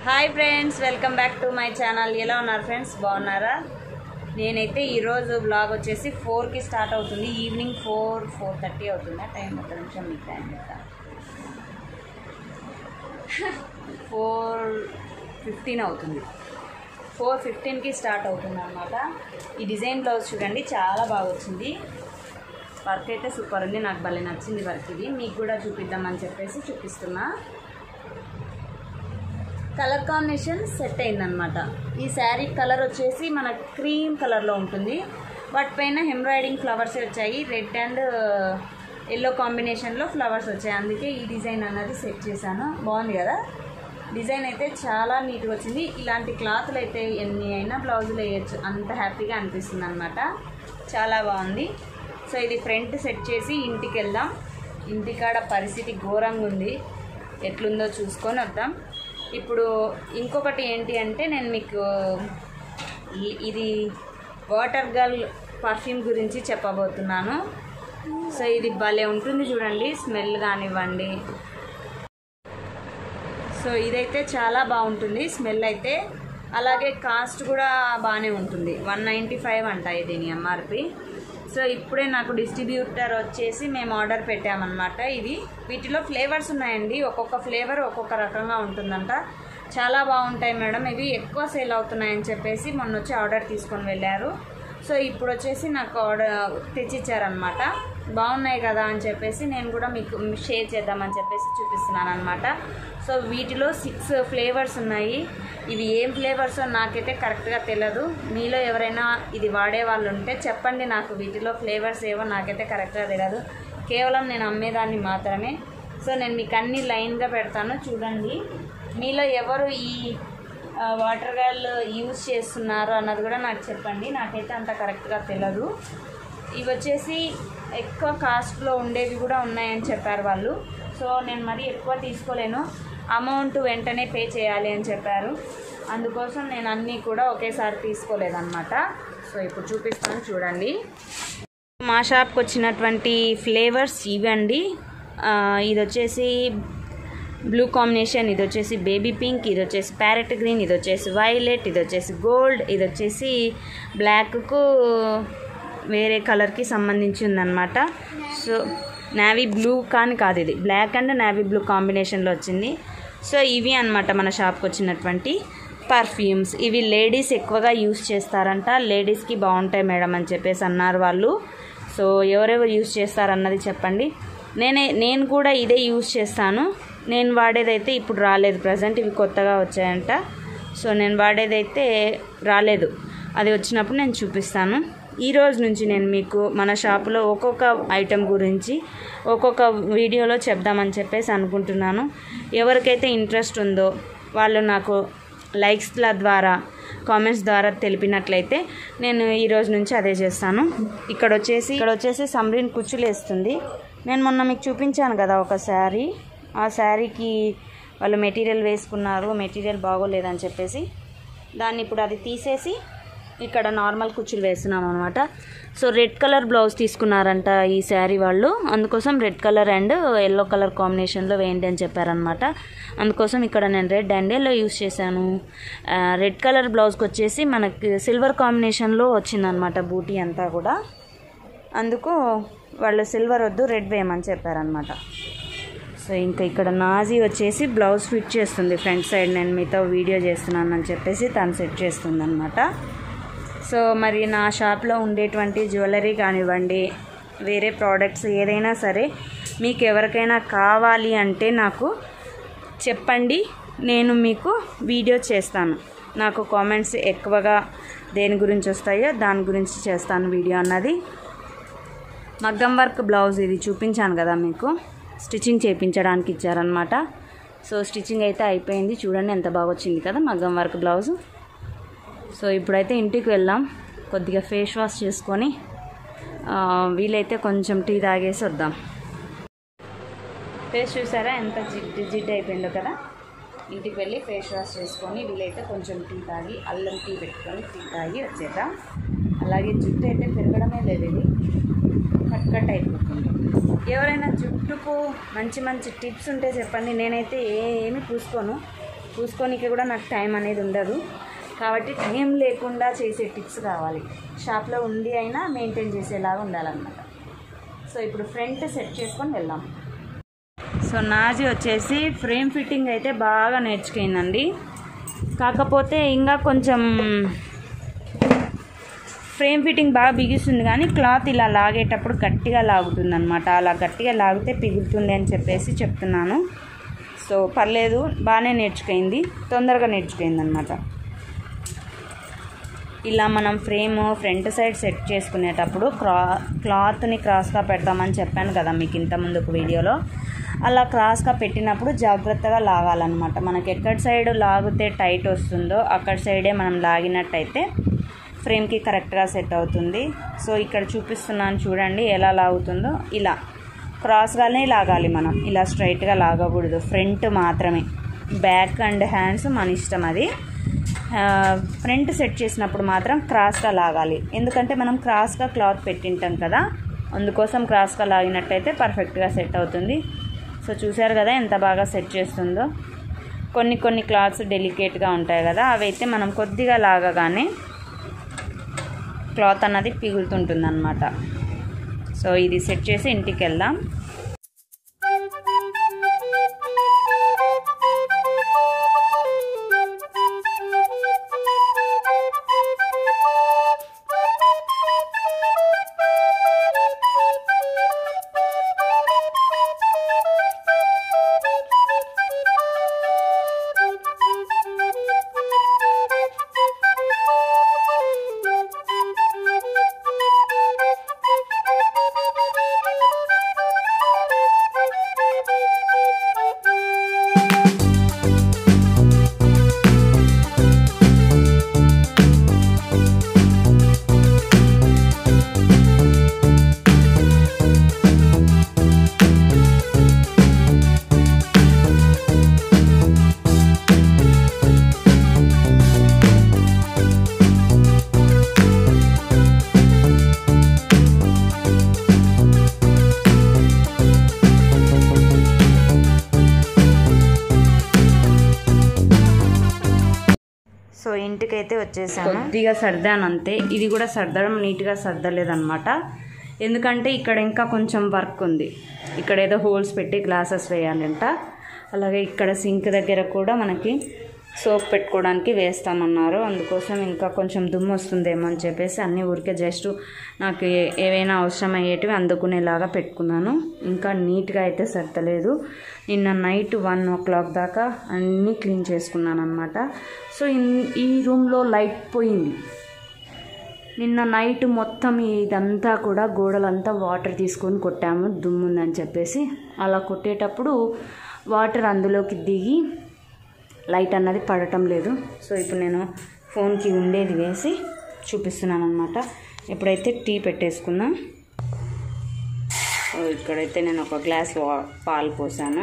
hi friends welcome back to my channel ఎలా ఉన్నారు friends బాగున్నారా నేనైతే ఈరోజు బ్లాగ్ వచ్చేసి ఫోర్కి స్టార్ట్ అవుతుంది ఈవినింగ్ ఫోర్ ఫోర్ థర్టీ అవుతుంది టైం ఒక నిమిషం మీకు టైం చెప్తా ఫోర్ ఫిఫ్టీన్ అవుతుంది ఫోర్ ఫిఫ్టీన్కి స్టార్ట్ అవుతుంది అనమాట ఈ డిజైన్ బ్లౌజ్ చూడండి చాలా బాగా వచ్చింది వర్క్ అయితే సూపర్ ఉంది నాకు భలే నచ్చింది వర్క్ ఇది మీకు కూడా చూపిద్దామని చెప్పేసి చూపిస్తున్నా కలర్ కాంబినేషన్ సెట్ అయిందనమాట ఈ శారీ కలర్ వచ్చేసి మన క్రీమ్ కలర్లో ఉంటుంది వాటిపైన ఎంబ్రాయిడింగ్ ఫ్లవర్స్ వచ్చాయి రెడ్ అండ్ ఎల్లో కాంబినేషన్లో ఫ్లవర్స్ వచ్చాయి అందుకే ఈ డిజైన్ అన్నది సెట్ చేశాను బాగుంది కదా డిజైన్ అయితే చాలా నీట్గా వచ్చింది ఇలాంటి క్లాత్లు అయితే ఎన్ని అయినా బ్లౌజులు వేయచ్చు అంత హ్యాపీగా అనిపిస్తుంది అనమాట చాలా బాగుంది సో ఇది ఫ్రంట్ సెట్ చేసి ఇంటికి వెళ్దాం ఇంటికాడ పరిస్థితి ఘోరంగా ఉంది ఎట్లుందో చూసుకొని వద్దాం ఇప్పుడు ఇంకొకటి ఏంటి అంటే నేను మీకు ఈ- ఇది వాటర్ గర్ల్ పర్ఫ్యూమ్ గురించి చెప్పబోతున్నాను సో ఇది భలే ఉంటుంది చూడండి స్మెల్ కానివ్వండి సో ఇదైతే చాలా బాగుంటుంది స్మెల్ అయితే అలాగే కాస్ట్ కూడా బాగానే ఉంటుంది వన్ నైంటీ ఫైవ్ అంట దీని ఎంఆర్పి సో ఇప్పుడే నాకు డిస్ట్రిబ్యూటర్ వచ్చేసి మేము ఆర్డర్ పెట్టామన్నమాట ఇది వీటిలో ఫ్లేవర్స్ ఉన్నాయండి ఒక్కొక్క ఫ్లేవర్ ఒక్కొక్క రకంగా ఉంటుందంట చాలా బాగుంటాయి మేడం ఇవి ఎక్కువ సేల్ అవుతున్నాయని చెప్పేసి మొన్న వచ్చి ఆర్డర్ తీసుకొని వెళ్ళారు సో ఇప్పుడు వచ్చేసి నాకు ఆర్డర్ తెచ్చిచ్చారనమాట బాగున్నాయి కదా అని చెప్పేసి నేను కూడా మీకు షేర్ చేద్దామని చెప్పేసి చూపిస్తున్నాను అనమాట సో వీటిలో సిక్స్ ఫ్లేవర్స్ ఉన్నాయి ఇవి ఏం ఫ్లేవర్స్ నాకైతే కరెక్ట్గా తెలియదు మీలో ఎవరైనా ఇది వాడే వాళ్ళు ఉంటే చెప్పండి నాకు వీటిలో ఫ్లేవర్స్ ఏవో నాకైతే కరెక్ట్గా తెలియదు కేవలం నేను అమ్మేదాన్ని మాత్రమే సో నేను మీకు అన్ని లైన్గా పెడతాను చూడండి మీలో ఎవరు ఈ ఆ, వాటర్ గర్ల్ యూజ్ చేస్తున్నారు అన్నది కూడా నాకు చెప్పండి నాకైతే అంత కరెక్ట్గా తెలియదు ఇవి వచ్చేసి ఎక్కువ కాస్ట్లో ఉండేవి కూడా ఉన్నాయని చెప్పారు వాళ్ళు సో నేను మరీ ఎక్కువ తీసుకోలేను అమౌంట్ వెంటనే పే చేయాలి అని చెప్పారు అందుకోసం నేను అన్నీ కూడా ఒకేసారి తీసుకోలేదన్నమాట సో ఇప్పుడు చూపిస్తాను చూడండి మా షాప్కి వచ్చినటువంటి ఫ్లేవర్స్ ఇవండి ఆ, ఇది వచ్చేసి బ్లూ కాంబినేషన్ ఇది వచ్చేసి బేబీ పింక్ ఇది వచ్చేసి ప్యారెట్ గ్రీన్ ఇది వచ్చేసి వైలెట్ ఇది వచ్చేసి గోల్డ్ ఇది వచ్చేసి బ్లాక్కు వేరే కలర్కి సంబంధించి ఉందన్నమాట సో నావీ బ్లూ కానీ కాదు ఇది బ్లాక్ అండ్ నావీ బ్లూ కాంబినేషన్లో వచ్చింది సో ఇవి అన్నమాట మన షాప్కి వచ్చినటువంటి పర్ఫ్యూమ్స్ ఇవి లేడీస్ ఎక్కువగా యూస్ చేస్తారంట లేడీస్కి బాగుంటాయి మేడం అని చెప్పేసి అన్నారు వాళ్ళు సో ఎవరెవరు యూస్ చేస్తారన్నది చెప్పండి నేనే నేను కూడా ఇదే యూస్ చేస్తాను నేను వాడేదైతే ఇప్పుడు రాలేదు ప్రజెంట్ ఇవి కొత్తగా వచ్చాయంట సో నేను వాడేదైతే రాలేదు అది వచ్చినప్పుడు నేను చూపిస్తాను ఈ రోజు నుంచి నేను మీకు మన షాపులో ఒక్కొక్క ఐటెం గురించి ఒక్కొక్క వీడియోలో చెప్దామని చెప్పేసి అనుకుంటున్నాను ఎవరికైతే ఇంట్రెస్ట్ ఉందో వాళ్ళు నాకు లైక్స్ల ద్వారా కామెంట్స్ ద్వారా తెలిపినట్లయితే నేను ఈ రోజు నుంచి అదే చేస్తాను ఇక్కడ వచ్చేసి ఇక్కడ వచ్చేసి సమ్రీన్ కుచ్చులు వేస్తుంది నేను మొన్న మీకు చూపించాను కదా ఒక శారీ ఆ శారీకి వాళ్ళు మెటీరియల్ వేసుకున్నారు మెటీరియల్ బాగోలేదని చెప్పేసి దాన్ని ఇప్పుడు అది తీసేసి ఇక్కడ నార్మల్ కుచ్చులు వేస్తున్నాం అనమాట సో రెడ్ కలర్ బ్లౌజ్ తీసుకున్నారంట ఈ శారీ వాళ్ళు అందుకోసం red colour and yellow colour కాంబినేషన్లో వేయండి అని చెప్పారనమాట అందుకోసం ఇక్కడ నేను రెడ్ అండ్ ఎల్లో యూస్ చేశాను ఆ, రెడ్ కలర్ బ్లౌజ్కి వచ్చేసి మనకి సిల్వర్ కాంబినేషన్లో వచ్చిందనమాట బూటీ అంతా కూడా అందుకు వాళ్ళు సిల్వర్ వద్దు రెడ్ వేయమని చెప్పారనమాట సో ఇంకా ఇక్కడ నాజీ వచ్చేసి బ్లౌజ్ ఫిట్ చేస్తుంది ఫ్రంట్ సైడ్ నేను మీతో వీడియో చేస్తున్నాను అని చెప్పేసి తను సెట్ చేస్తుంది అనమాట సో మరి నా షాప్లో ఉండేటువంటి జ్యువెలరీ కానివ్వండి వేరే ప్రోడక్ట్స్ ఏదైనా సరే మీకు ఎవరికైనా కావాలి అంటే నాకు చెప్పండి నేను మీకు వీడియో చేస్తాను నాకు కామెంట్స్ ఎక్కువగా దేని గురించి వస్తాయో దాని గురించి చేస్తాను వీడియో అన్నది మగ్గం వర్క్ బ్లౌజ్ ఇది చూపించాను కదా మీకు స్టిచ్చింగ్ చేయించడానికి ఇచ్చారనమాట సో స్టిచ్చింగ్ అయితే అయిపోయింది చూడండి ఎంత బాగా వచ్చింది కదా మగ్గం వర్క్ బ్లౌజ్ సో ఇప్పుడైతే ఇంటికి వెళ్దాం కొద్దిగా ఫేస్ వాష్ చేసుకొని ఆ, వీలైతే కొంచెం టీ తాగేసి వద్దాం ఫేస్ చూసారా ఎంత జిడ్డు జిడ్డు అయిపోయిందో కదా ఇంటికి వెళ్ళి ఫేస్ వాష్ చేసుకొని వీలైతే కొంచెం టీ తాగి అల్లం టీ పెట్టుకొని టీ తాగి వచ్చేద్దాం అలాగే జుట్టు అయితే పెరగడమే లేదు ఇది కట్ కట్ అయిపోతుంది ఎవరైనా జుట్టుకు మంచి మంచి టిప్స్ ఉంటే చెప్పండి నేనైతే ఏమి పూసుకోను చూసుకోనికి కూడా నాకు టైం అనేది ఉండదు కాబట్టి టైం లేకుండా చేసే టిప్స్ కావాలి షాప్లో ఉండి అయినా మెయింటైన్ చేసేలాగా ఉండాలన్నమాట సో ఇప్పుడు ఫ్రంట్ సెట్ చేసుకొని వెళ్దాం సో నాజీ వచ్చేసి ఫ్రేమ్ ఫిట్టింగ్ అయితే బాగా నేర్చుకుందండి కాకపోతే ఇంకా కొంచెం ఫ్రేమ్ ఫిట్టింగ్ బాగా బిగిస్తుంది కానీ క్లాత్ ఇలా లాగేటప్పుడు గట్టిగా లాగుతుంది అనమాట అలా గట్టిగా లాగితే పిగులుతుంది అని చెప్పేసి చెప్తున్నాను సో పర్లేదు బాగానే నేర్చుకుంది తొందరగా నేర్చుకుంది అనమాట ఇలా మనం ఫ్రేమ్ ఫ్రంట్ సైడ్ సెట్ చేసుకునేటప్పుడు క్రా క్లాత్ని క్రాస్గా పెడతామని చెప్పాను కదా మీకు ఇంత ముందుకు వీడియోలో అలా క్రాస్గా పెట్టినప్పుడు జాగ్రత్తగా లాగాలన్నమాట మనకి ఎక్కడి సైడ్ లాగితే టైట్ వస్తుందో అక్కడి సైడే మనం లాగినట్టయితే ఫ్రేమ్కి కరెక్ట్గా సెట్ అవుతుంది సో ఇక్కడ చూపిస్తున్నాను చూడండి ఎలా లాగుతుందో ఇలా క్రాస్గానే లాగాలి మనం ఇలా స్ట్రైట్గా లాగకూడదు ఫ్రంట్ మాత్రమే బ్యాక్ అండ్ హ్యాండ్స్ మన ఇష్టం అది ఫ్రంట్ సెట్ చేసినప్పుడు మాత్రం క్రాస్గా లాగాలి ఎందుకంటే మనం క్రాస్గా క్లాత్ పెట్టింటాం కదా అందుకోసం క్రాస్గా లాగినట్టయితే పర్ఫెక్ట్గా సెట్ అవుతుంది సో చూసారు కదా ఎంత బాగా సెట్ చేస్తుందో కొన్ని కొన్ని క్లాత్స్ డెలికేట్గా ఉంటాయి కదా అవి అయితే మనం కొద్దిగా లాగగానే క్లాత్ అన్నది పిగులుతుంటుంది అనమాట సో ఇది సెట్ చేసి ఇంటికి వెళ్దాం సో ఇంటికైతే వచ్చేసాను కొద్దిగా సర్దాను అంతే ఇది కూడా సర్దడం నీట్గా సర్దలేదన్నమాట ఎందుకంటే ఇక్కడ ఇంకా కొంచెం వర్క్ ఉంది ఇక్కడ ఏదో హోల్స్ పెట్టి గ్లాసెస్ వేయాలంట అలాగే ఇక్కడ సింక్ దగ్గర కూడా మనకి సోప్ పెట్టుకోవడానికి వేస్తామన్నారు అందుకోసం ఇంకా కొంచెం దుమ్ము వస్తుందేమో అని చెప్పేసి అన్ని ఊరికే జస్ట్ నాకు ఏ- ఏవైనా అవసరం అయ్యేటివి అందుకునేలాగా పెట్టుకున్నాను ఇంకా నీట్గా అయితే సర్దలేదు నిన్న నైట్ వన్ ఓ క్లాక్ దాకా అన్నీ క్లీన్ చేసుకున్నాను అనమాట సో ఇన్- ఈ రూమ్లో లైట్ పోయింది నిన్న నైట్ మొత్తం ఇదంతా కూడా గోడలంతా వాటర్ తీసుకొని కొట్టాము దుమ్ముందని చెప్పేసి అలా కొట్టేటప్పుడు వాటర్ అందులోకి దిగి లైట్ అన్నది పడటం లేదు సో ఇప్పుడు నేను ఫోన్కి ఉండేది వేసి చూపిస్తున్నాను అనమాట ఇప్పుడైతే టీ పెట్టేసుకున్నా సో ఇక్కడైతే నేను ఒక గ్లాస్ వా పాలు పోసాను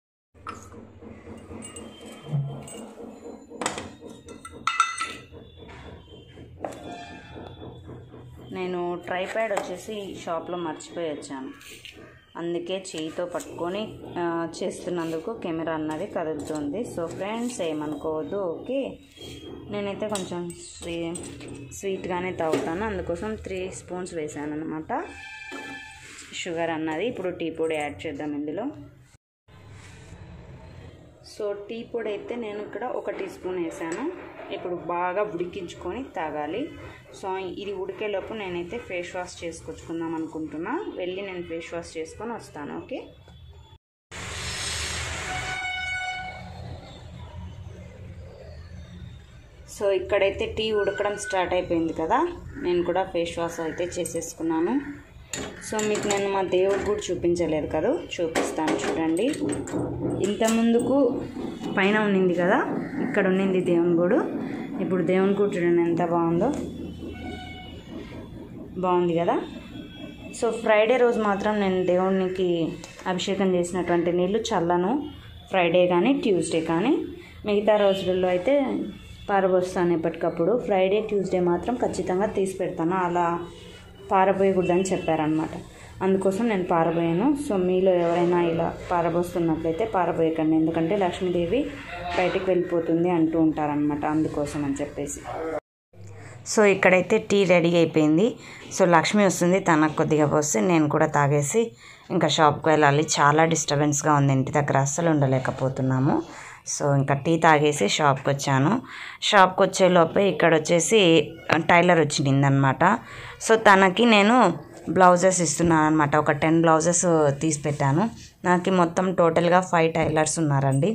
నేను ట్రైప్యాడ్ వచ్చేసి షాప్లో మర్చిపోయి వచ్చాను అందుకే చేయితో పట్టుకొని ఆ, చేస్తున్నందుకు కెమెరా అన్నది కదులుతుంది సో ఫ్రెండ్స్ ఏమనుకోవద్దు ఓకే నేనైతే కొంచెం స్వీ స్వీట్గానే తాగుతాను అందుకోసం త్రీ స్పూన్స్ వేసాను అనమాట షుగర్ అన్నది ఇప్పుడు టీ పొడి యాడ్ చేద్దాం ఇందులో సో టీ పొడి అయితే నేను ఇక్కడ ఒక టీ స్పూన్ వేసాను ఇప్పుడు బాగా ఉడికించుకొని తాగాలి సో ఇది ఉడికేలోపు నేనైతే ఫేస్ వాష్ చేసుకొచ్చుకుందాం అనుకుంటున్నా వెళ్ళి నేను ఫేస్ వాష్ చేసుకొని వస్తాను ఓకే సో ఇక్కడైతే టీ ఉడకడం స్టార్ట్ అయిపోయింది కదా నేను కూడా ఫేస్ వాష్ అయితే చేసేసుకున్నాను సో మీకు నేను మా దేవుడు కూడా చూపించలేదు కదా చూపిస్తాను చూడండి ఇంత ముందుకు పైన ఉండింది కదా ఇక్కడ ఉండింది దేవుని గుడు ఇప్పుడు దేవుని గుడి చూడండి ఎంత బాగుందో బాగుంది కదా సో ఫ్రైడే రోజు మాత్రం నేను దేవునికి అభిషేకం చేసినటువంటి నీళ్ళు చల్లను ఫ్రైడే కానీ ట్యూస్డే కానీ మిగతా రోజులలో అయితే పారబోస్తాను ఎప్పటికప్పుడు ఫ్రైడే ట్యూస్డే మాత్రం ఖచ్చితంగా తీసి పెడతాను అలా పారబోయకూడదని చెప్పారనమాట అందుకోసం నేను పారబోయాను సో మీలో ఎవరైనా ఇలా పారబోస్తున్నట్లయితే పారబోయకండి ఎందుకంటే లక్ష్మీదేవి బయటికి వెళ్ళిపోతుంది అంటూ ఉంటారనమాట అందుకోసం అని చెప్పేసి సో ఇక్కడైతే టీ రెడీ అయిపోయింది సో లక్ష్మి వస్తుంది తనకు కొద్దిగా పోస్తే నేను కూడా తాగేసి ఇంకా షాప్కి వెళ్ళాలి చాలా డిస్టర్బెన్స్గా ఉంది ఇంటి దగ్గర అస్సలు ఉండలేకపోతున్నాము సో ఇంకా టీ తాగేసి షాప్కి వచ్చాను షాప్కి వచ్చే లోపే ఇక్కడ వచ్చేసి టైలర్ వచ్చిందనమాట సో తనకి నేను బ్లౌజెస్ ఇస్తున్నాను అనమాట ఒక టెన్ బ్లౌజెస్ తీసి పెట్టాను నాకు మొత్తం టోటల్గా ఫైవ్ టైలర్స్ ఉన్నారండి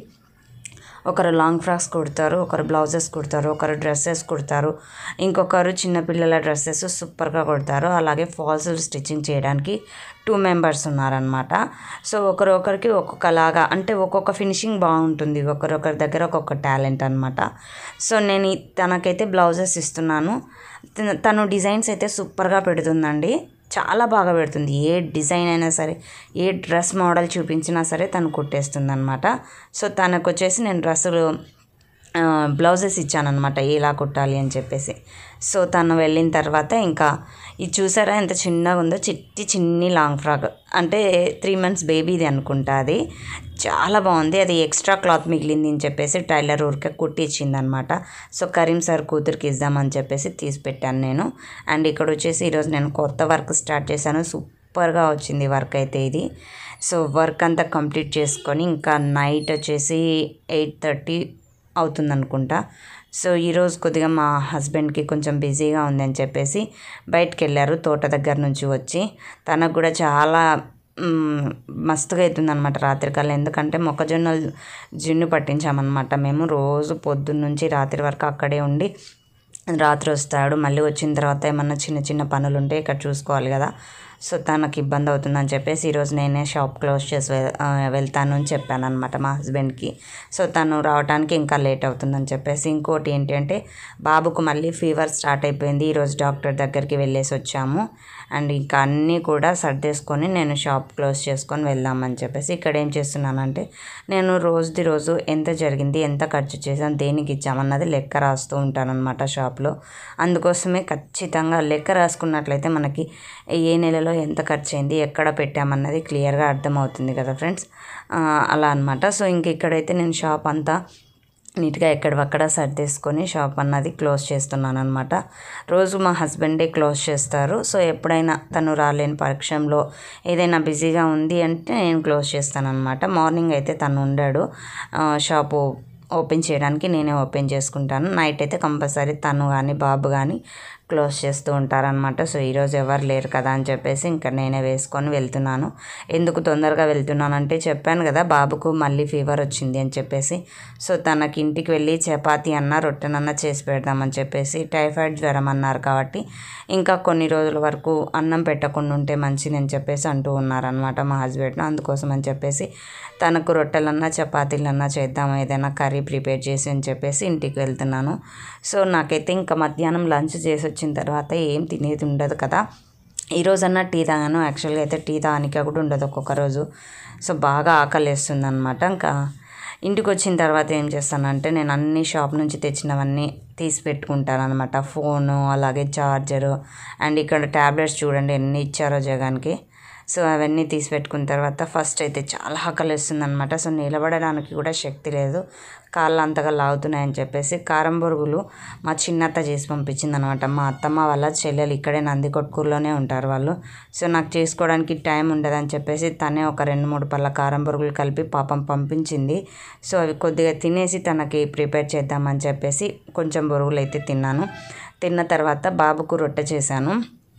ఒకరు లాంగ్ ఫ్రాక్స్ కుడతారు ఒకరు బ్లౌజెస్ కుడతారు ఒకరు డ్రెస్సెస్ కుడతారు ఇంకొకరు చిన్నపిల్లల డ్రెస్సెస్ సూపర్గా కుడతారు అలాగే ఫాల్స్ స్టిచ్చింగ్ చేయడానికి టూ మెంబర్స్ ఉన్నారనమాట సో ఒకరొకరికి ఒక్కొక్కలాగా అంటే ఒక్కొక్క ఫినిషింగ్ బాగుంటుంది ఒకరొకరి దగ్గర ఒక్కొక్క టాలెంట్ అనమాట సో నేను ఈ- తనకైతే బ్లౌజెస్ ఇస్తున్నాను తన- తను డిజైన్స్ అయితే సూపర్గా పెడుతుందండి చాలా బాగా పెడుతుంది ఏ డిజైన్ అయినా సరే ఏ డ్రెస్ మోడల్ చూపించినా సరే తను కుట్టేస్తుంది అనమాట సో తనకు వచ్చేసి నేను డ్రెస్సులు ఆ, బ్లౌజెస్ ఇచ్చానమాట ఎలా కుట్టాలి అని చెప్పేసి సో తను వెళ్ళిన తర్వాత ఇంకా ఇది చూసారా ఎంత చిన్నగా ఉందో చిట్టి చిన్ని లాంగ్ ఫ్రాక్ అంటే త్రీ మంత్స్ బేబీది అనుకుంటా అది చాలా బాగుంది అది ఎక్స్ట్రా క్లాత్ మిగిలింది అని చెప్పేసి టైలర్ ఊరికే కుట్టి ఇచ్చిందనమాట సో కరీం సార్ కూతురికి ఇద్దామని చెప్పేసి తీసి పెట్టాను నేను అండ్ ఇక్కడ వచ్చేసి ఈరోజు నేను కొత్త వర్క్ స్టార్ట్ చేశాను సూపర్గా వచ్చింది వర్క్ అయితే ఇది సో వర్క్ అంతా కంప్లీట్ చేసుకొని ఇంకా నైట్ వచ్చేసి ఎయిట్ థర్టీ అవుతుంది అనుకుంటా సో ఈరోజు కొద్దిగా మా హస్బెండ్కి కొంచెం బిజీగా ఉందని చెప్పేసి బయటికి వెళ్ళారు తోట దగ్గర నుంచి వచ్చి తనకు కూడా చాలా మ్, మస్తుగా అవుతుంది అనమాట రాత్రికల్లా ఎందుకంటే మొక్కజొన్నలు జున్ను పట్టించామన్నమాట మేము రోజు పొద్దున్న నుంచి రాత్రి వరకు అక్కడే ఉండి రాత్రి వస్తాడు మళ్ళీ వచ్చిన తర్వాత ఏమన్నా చిన్న చిన్న పనులు ఉంటే ఇక్కడ చూసుకోవాలి కదా సో తనకి ఇబ్బంది అవుతుందని చెప్పేసి ఈరోజు నేనే షాప్ క్లోజ్ చేసి వె- ఆ, వెళ్తాను అని చెప్పాను అనమాట మా హస్బెండ్కి సో తను రావడానికి ఇంకా లేట్ అవుతుందని చెప్పేసి ఇంకోటి ఏంటి అంటే బాబుకు మళ్ళీ ఫీవర్ స్టార్ట్ అయిపోయింది ఈరోజు డాక్టర్ దగ్గరికి వెళ్ళేసి వచ్చాము అండ్ ఇంకా అన్నీ కూడా సర్దేసుకొని నేను షాప్ క్లోజ్ చేసుకొని వెళ్దామని చెప్పేసి ఇక్కడ ఏం చేస్తున్నానంటే నేను రోజుది రోజు ఎంత జరిగింది ఎంత ఖర్చు చేసాం దేనికి ఇచ్చామన్నది లెక్క రాస్తూ ఉంటానన్నమాట షాప్లో అందుకోసమే ఖచ్చితంగా లెక్క రాసుకున్నట్లయితే మనకి ఏ నెలలో ఎంత ఖర్చు అయింది ఎక్కడ పెట్టామన్నది క్లియర్గా అర్థమవుతుంది కదా ఫ్రెండ్స్ ఆ, అలా అనమాట సో ఇంక ఇక్కడైతే నేను షాప్ అంతా నీట్గా ఎక్కడవక్కడ సర్దేసుకొని షాప్ అన్నది క్లోజ్ చేస్తున్నాను అనమాట రోజు మా హస్బెండే క్లోజ్ చేస్తారు సో ఎప్పుడైనా తను రాలేని పక్షంలో ఏదైనా బిజీగా ఉంది అంటే నేను క్లోజ్ చేస్తాను అనమాట మార్నింగ్ అయితే తను ఉండాడు ఆ, షాపు ఓపెన్ చేయడానికి నేనే ఓపెన్ చేసుకుంటాను నైట్ అయితే కంపల్సరీ తను కానీ బాబు కానీ క్లోజ్ చేస్తూ ఉంటారనమాట సో ఈరోజు ఎవరు లేరు కదా అని చెప్పేసి ఇంకా నేనే వేసుకొని వెళ్తున్నాను ఎందుకు తొందరగా వెళ్తున్నానంటే చెప్పాను కదా బాబుకు మళ్ళీ ఫీవర్ వచ్చింది అని చెప్పేసి సో తనకి ఇంటికి వెళ్ళి చపాతి అన్న రొట్టెనన్న చేసి పెడదామని చెప్పేసి టైఫాయిడ్ జ్వరం అన్నారు కాబట్టి ఇంకా కొన్ని రోజుల వరకు అన్నం పెట్టకుండా ఉంటే మంచిది అని చెప్పేసి అంటూ ఉన్నారనమాట మా హస్బెండ్ అందుకోసం అని చెప్పేసి తనకు రొట్టెలన్నా చపాతీలన్నా చేద్దాం ఏదైనా కర్రీ ప్రిపేర్ చేసి అని చెప్పేసి ఇంటికి వెళ్తున్నాను సో నాకైతే ఇంకా మధ్యాహ్నం లంచ్ చేసి వచ్చిన తర్వాత ఏం తినేది ఉండదు కదా ఈ రోజన్నా టీ తాగాను యాక్చువల్గా అయితే టీ తాగానికి కూడా ఉండదు ఒక్కొక్క రోజు సో బాగా ఆకలి వేస్తుంది అనమాట ఇంకా ఇంటికి వచ్చిన తర్వాత ఏం చేస్తానంటే నేను అన్ని షాప్ నుంచి తెచ్చినవన్నీ తీసి పెట్టుకుంటాను అనమాట ఫోను అలాగే చార్జరు అండ్ ఇక్కడ ట్యాబ్లెట్స్ చూడండి ఎన్ని ఇచ్చారో జగానికి సో అవన్నీ తీసి పెట్టుకున్న తర్వాత ఫస్ట్ అయితే చాలా ఆకలి వేస్తుంది అనమాట సో నిలబడడానికి కూడా శక్తి లేదు కాళ్ళు అంతగా లాగుతున్నాయని చెప్పేసి కారం బొరుగులు మా చిన్నత్త చేసి పంపించింది అనమాట మా అత్తమ్మ వాళ్ళ చెల్లెలు ఇక్కడే నందికొట్కూరులోనే ఉంటారు వాళ్ళు సో నాకు చేసుకోవడానికి టైం ఉండదని చెప్పేసి తనే ఒక రెండు మూడు పళ్ళ కారం బొరుగులు కలిపి పాపం పంపించింది సో అవి కొద్దిగా తినేసి తనకి ప్రిపేర్ చేద్దామని చెప్పేసి కొంచెం బొరుగులు అయితే తిన్నాను తిన్న తర్వాత బాబుకు రొట్టె చేశాను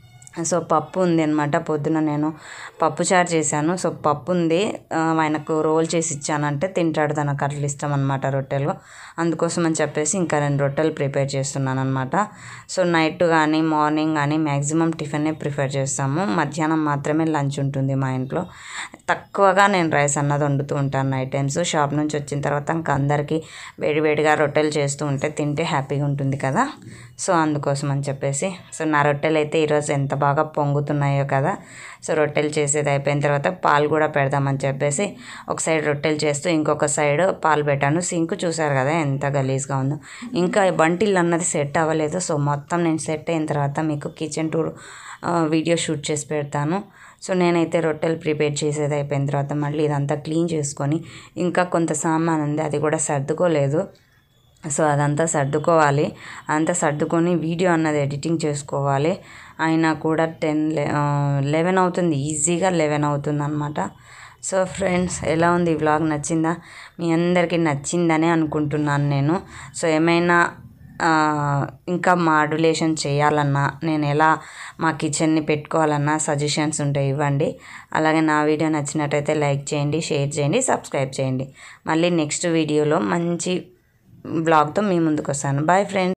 సో పప్పు ఉంది అనమాట పొద్దున నేను పప్పు చారు చేశాను సో పప్పు ఉంది ఆ, ఆయనకు రోల్ చేసి ఇచ్చానంటే తింటాడు తనకు అట్లా ఇష్టం అనమాట రొట్టెలు అందుకోసం అని చెప్పేసి ఇంకా నేను రొట్టెలు ప్రిపేర్ చేస్తున్నాను అనమాట సో నైట్ కానీ మార్నింగ్ కానీ మ్యాక్సిమం టిఫినే ప్రిఫర్ చేస్తాము మధ్యాహ్నం మాత్రమే లంచ్ ఉంటుంది మా ఇంట్లో తక్కువగా నేను రైస్ అన్నది వండుతూ ఉంటాను నైట్ టైమ్స్ షాప్ నుంచి వచ్చిన తర్వాత ఇంకా అందరికీ వేడివేడిగా రొట్టెలు చేస్తూ ఉంటే తింటే హ్యాపీగా ఉంటుంది కదా సో అందుకోసం అని చెప్పేసి సో నా రొట్టెలు అయితే ఈరోజు ఎంత బాగా పొంగుతున్నాయో కదా సో రొట్టెలు చేసేది అయిపోయిన తర్వాత పాలు కూడా పెడదామని చెప్పేసి ఒక సైడ్ రొట్టెలు చేస్తూ ఇంకొక సైడ్ పాలు పెట్టాను సింక్ చూసారు కదా ఎంత గలీజ్గా ఉందో ఇంకా బంటిల్ అన్నది సెట్ అవ్వలేదు సో మొత్తం నేను సెట్ అయిన తర్వాత మీకు కిచెన్ టూర్ వీడియో షూట్ చేసి పెడతాను సో నేనైతే రొట్టెలు ప్రిపేర్ చేసేది అయిపోయిన తర్వాత మళ్ళీ ఇదంతా క్లీన్ చేసుకొని ఇంకా కొంత సామాన్ ఉంది అది కూడా సర్దుకోలేదు సో అదంతా సర్దుకోవాలి అంతా సర్దుకొని వీడియో అన్నది ఎడిటింగ్ చేసుకోవాలి అయినా కూడా టెన్ లెవెన్ అవుతుంది ఈజీగా లెవెన్ అవుతుంది అనమాట సో ఫ్రెండ్స్ ఎలా ఉంది ఈ వ్లాగ్ నచ్చిందా మీ అందరికీ నచ్చిందనే అనుకుంటున్నాను నేను సో ఏమైనా ఆ, ఇంకా మాడ్యులేషన్ చేయాలన్నా నేను ఎలా మా కిచెన్ని పెట్టుకోవాలన్నా సజెషన్స్ ఉంటాయి ఇవ్వండి అలాగే నా వీడియో నచ్చినట్టయితే లైక్ చేయండి షేర్ చేయండి సబ్స్క్రైబ్ చేయండి మళ్ళీ నెక్స్ట్ వీడియోలో మంచి బ్లాగ్తో మీ ముందుకు వస్తాను బాయ్ ఫ్రెండ్స్